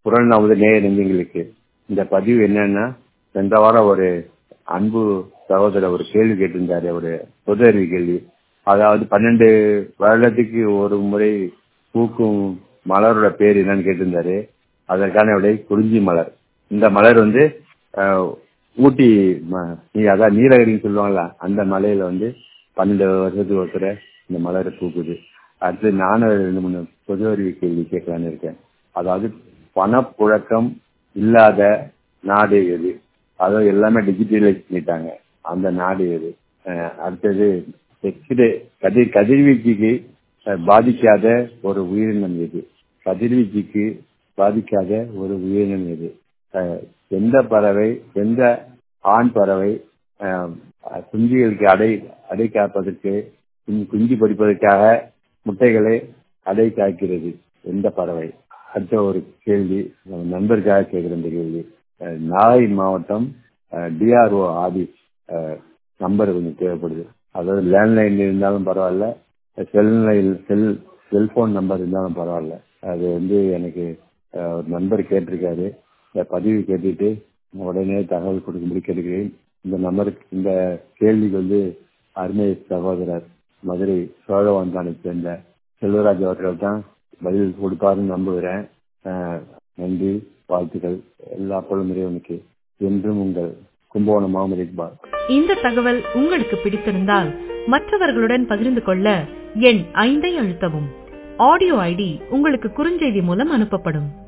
குரல் நமது நேய நெஞ்சங்களுக்கு இந்த பதிவு என்னன்னா சென்ற வாரம் ஒரு அன்பு சகோதரர் ஒரு கேள்வி கேட்டிருந்தாரு ஒரு பொது அறிவு கேள்வி அதாவது பன்னெண்டு வருடத்துக்கு ஒரு முறை பூக்கும் மலரோட பேர் என்னன்னு கேட்டிருந்தாரு அதற்கான விடை குறிஞ்சி மலர் இந்த மலர் வந்து அஹ், ஊட்டி ம- நீ அதான் நீலகிரின்னு சொல்லுவாங்கல்ல அந்த மலையில வந்து பன்னெண்டு வருஷத்துக்கு ஒருத்தர இந்த மலர் பூக்குது அடுத்து நானும் ரெண்டு மூணு பொது அறிவு கேள்வி கேட்கலான்னு இருக்கேன் அதாவது பணப்புழக்கம் இல்லாத நாடு எது அதாவது எல்லாமே டிஜிட்டலைஸ் பண்ணிட்டாங்க அந்த நாடு எது அஹ் அடுத்தது எக்ஸ்ரே கதிர் கதிர்வீச்சுக்கு அஹ், பாதிக்காத ஒரு உயிரினம் எது கதிர்வீச்சுக்கு பாதிக்காத ஒரு உயிரினம் எது அஹ், எந்த பறவை எந்த ஆண் பறவை அஹ், குஞ்சுகளுக்கு அடை அடை காப்பதற்கு குஞ்சு- குஞ்சு பொரிப்பதற்காக முட்டைகளை அடை காக்கிறது எந்த பறவை அடுத்த ஒரு கேள்வி நம்ம நண்பருக்காக கேட்கிற இந்த கேள்வி அஹ், நாகை மாவட்டம் டிஆர்ஓ ஆபீஸ் நம்பர் கொஞ்சம் தேவைப்படுது அதாவது லேண்ட்லைன் இருந்தாலும் பரவாயில்ல செல் செல் செல்போன் நம்பர் இருந்தாலும் பரவாயில்ல அது வந்து எனக்கு அஹ், ஒரு நண்பர் கேட்டிருக்காரு இந்த பதிவு கேட்டுட்டு உடனே தகவல் கொடுக்கும்படி கேட்டுக்கிறேன் இந்த நம்பருக்கு இந்த கேள்விக்கு வந்து அருமை சகோதரர் மதுரை சோழவந்தானை சேர்ந்த செல்வராஜ் அவர்கள் தான் பதில் கொடுப்பாருன்னு நம்புகிறேன் அஹ், நன்றி வாழ்த்துக்கள் எல்லா பொருளும் இறைவனுக்கு என்றும் உங்கள் கும்பகோணம் முகமது இக்பால் இந்த தகவல் உங்களுக்கு பிடித்திருந்தால் மற்றவர்களுடன் பகிர்ந்து கொள்ள எண் ஐந்தை அழுத்தவும் ஆடியோ ஐடி உங்களுக்கு குறுஞ்செய்தி மூலம் அனுப்பப்படும்